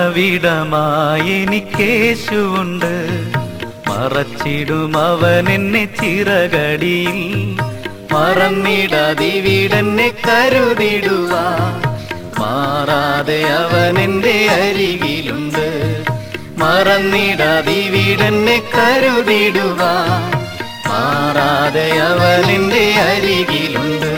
മറവിടമായി എനിക്കേശുണ്ട് മറച്ചിടും അവൻ എന്നെ ചിറകടിയിൽ മറന്നിടാതിവിടെന്നെ കരുതിടുവാ മാറാതെ അവൻ എന്റെ അരികിലുണ്ട് മറന്നിടാതിവിടെന്നെ കരുതിടുവാ മാറാതെ അവൻ എന്റെ അരികിലുണ്ട്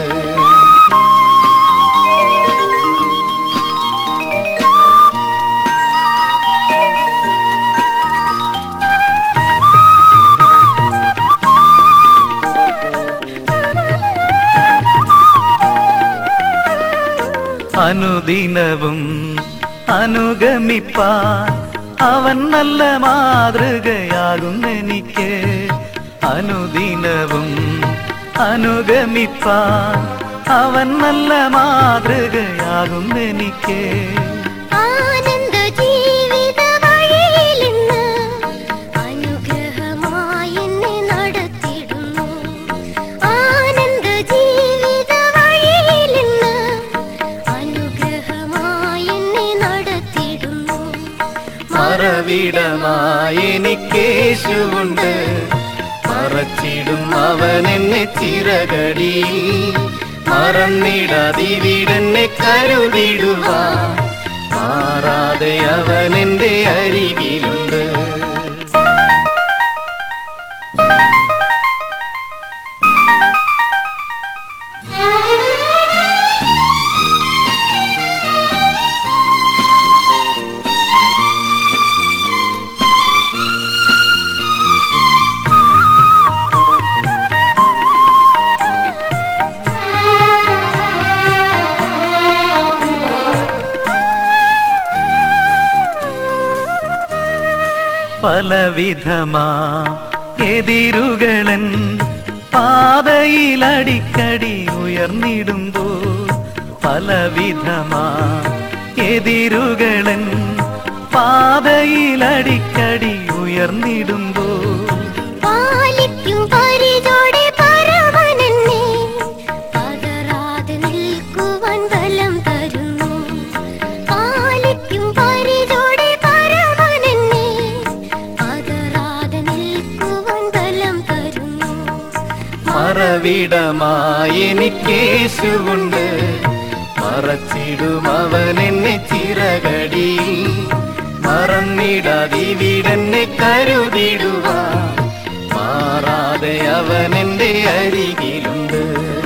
അനുദിനവും അനുഗമിപ്പാൻ അവൻ നല്ല മാതൃകയാകുന്നെനിക്ക് അനുദിനവും അനുഗമിപ്പാൻ അവൻ നല്ല മാതൃകയാകുന്നെനിക്ക് ആനന്ദ ജീവിത വഴിയിലിന്ന് അനുഗ്രഹമായി എന്നെ നടത്തിടുന്നു ആനന്ദ ജീവിത വഴിയിലിന്ന് അനുഗ്രഹമായി എന്നെ നടത്തിടുന്നു മറവിടമായി എനിക്കേശുണ്ട് മറച്ചിടും അവൻ എന്നെ ചിറകടി മറന്നിടാതിവിടെന്നെ കരുതിടുവാ മാറാതെ അവൻ എന്റെ അരികിലുണ്ട് പലവിധമാ എതിരുകളൻ പാതയിലടിക്കടി ഉയർന്നിടുമ്പോൾ പലവിധമാ എതിരുകളൻ പാതയിലടിക്കടി ഉയർന്നിടുമ്പോൾ പാലിക്കും പരിചോടെ പരമനെന്നെ പതറാതെ നിൽക്കുവാൻ ബലം തരുന്നു പാലിക്കും പരിചോടെ പരമനെന്നെ പതറാതെ നിൽക്കുവാൻ ബലം തരുന്നു മറവിടമായി എനിക്കേശുണ്ട് മറച്ചിടും അവൻ എന്നെ ചിറകടി മറന്നിടാതിവിടെന്നെ കരുതിടുവാ മാറാതെ അവൻ എന്റെ അരികിലുണ്ട്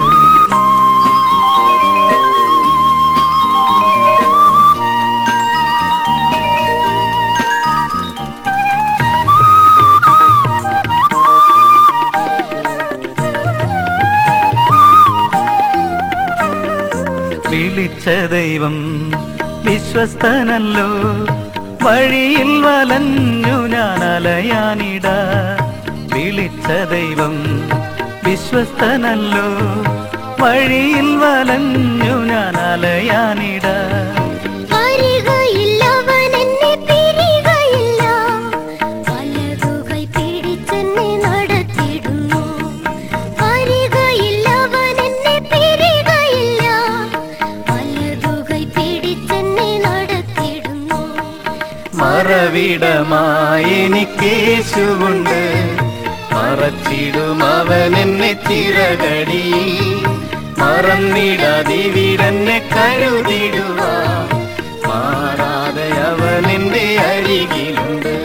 വിളിച്ച ദൈവം വിശ്വസ്തനല്ലോ വഴിയിൽ വലഞ്ഞു ഞാൻ അലയാനിട വിളിച്ച ദൈവം വിശ്വസ്തനല്ലോ വഴിയിൽ വലഞ്ഞു ഞാൻ അലയാനിട വരികയില്ല അവൻ എന്നെ പിരികയില്ല വലതുകൈ പിടിച്ചെന്നെ നടത്തിടുന്നു വരികയില്ല അവൻ എന്നെ പിരികയില്ല വലതുകൈ പിടിച്ചെന്നെ നടത്തിടുന്നു മറവിടമായി എനിക്കേശുണ്ട് മറച്ചിടും അവൻ എന്നെ ചിറകടി മറന്നിടാതിവിടെന്നെ കരുതിടുവാ മാറാതെ അവൻ എന്റെ അരികിലുണ്ട്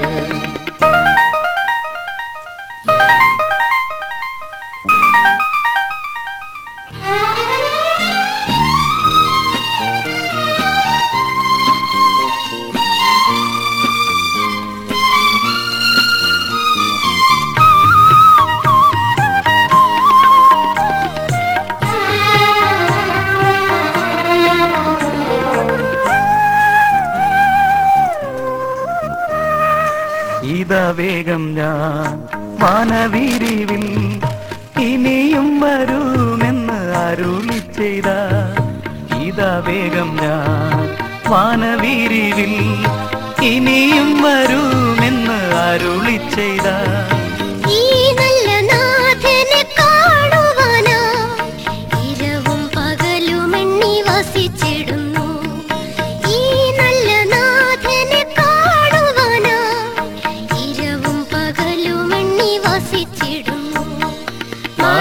ഇതാ വേഗം ഞാൻ വാനവീരിവിൽ ഇനിയും വരുമെന്ന് അരുളി ചെയ്ത ഇതാ വേഗം ഞാൻ വാനവീരിവിൽ ഇനിയും വരുമെന്ന് അരുളി ചെയ്ത ഈ നല്ല നാഥനെ കാണുവാനാ ഇരവും പകലും എണ്ണി വസിച്ചിടുന്നു ഈ നല്ല നാഥനെ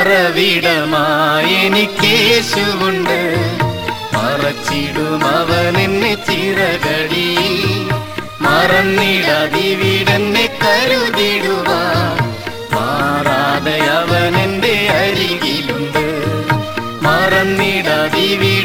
മറവിടമായി എനിക്കേശുണ്ട് മറച്ചിടും അവൻ എന്നെ ചിറകടി മറന്നിടതിവിടെന്നെ കരുതിടുവാൻ മാറാതെ അവൻ എന്റെ അരികിലുണ്ട് മറന്നിടതിവിടെന്നെ